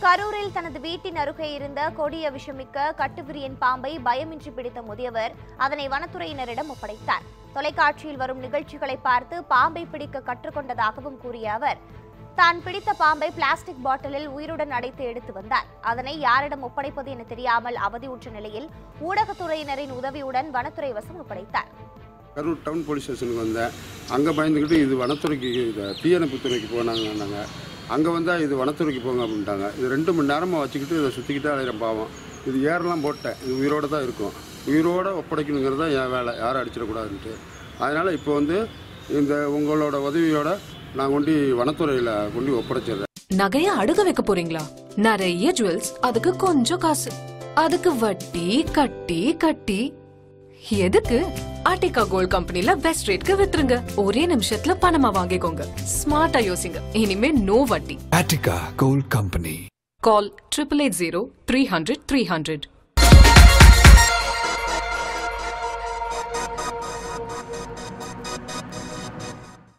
கரூரில் தனது வீட்டின் அருகே இருந்த கொடிய விஷமிக்க கட்டுவிரியன் பாம்பை பயமின்றி பிடித்த முதியவர் அதனை வனத்துறையினரிடம் ஒப்படைத்தார் தொலைக்காட்சியில் வரும் நிகழ்ச்சிகளை பார்த்து பாம்பை பிடிக்க கற்றுக்கொண்டதாகவும் கூறிய அவர் தான் பிடித்த பாம்பை பிளாஸ்டிக் பாட்டிலில் உயிருடன் அடைத்து எடுத்து வந்தார் அதனை யாரிடம் ஒப்படைப்பது என தெரியாமல் அவதியுற்ற நிலையில் ஊடகத்துறையினரின் உதவியுடன் வனத்துறை வசம் ஒப்படைத்தார் கரூர் டவுன் போலீஸ் ஸ்டேஷனுக்கு வந்தேன் அங்கே பயந்துக்கிட்டு இது வனத்துறைக்கு இது தீயணைப்பு துறைக்கு போனாங்கன்னாங்க அங்கே வந்தால் இது வனத்துறைக்கு போங்க அப்படின்ட்டாங்க இது ரெண்டு மணி நேரமாக வச்சுக்கிட்டு இதை சுற்றிக்கிட்டே அலையிறேன் பாவம் இது ஏரெல்லாம் போட்டேன் இது உயிரோடு தான் இருக்கும் உயிரோடு ஒப்படைக்கணுங்கிறது தான் என் வேலை யாரும் அடிச்சிடக்கூடாதுன்ட்டு அதனால் இப்போ வந்து இந்த உங்களோட உதவியோட நான் கொண்டு வனத்துறையில் கொண்டு ஒப்படைச்சிடுறேன் நகைய அடுக்க வைக்க போறீங்களா நிறைய ஜுவல்ஸ் அதுக்கு கொஞ்சம் காசு அதுக்கு வட்டி கட்டி கட்டி எதுக்கு ஆர்டிகா கோல்ட் கம்பெனில பெஸ்ட் ரேட்க்கு வித்துருங்க ஒரே நிமிஷத்துல பணமா வாங்கிக்கோங்க ஸ்மார்ட்டா யோசிங்க இனிமே நோ வட்டி Attica Gold Company. Call triple eight zero three hundred three hundred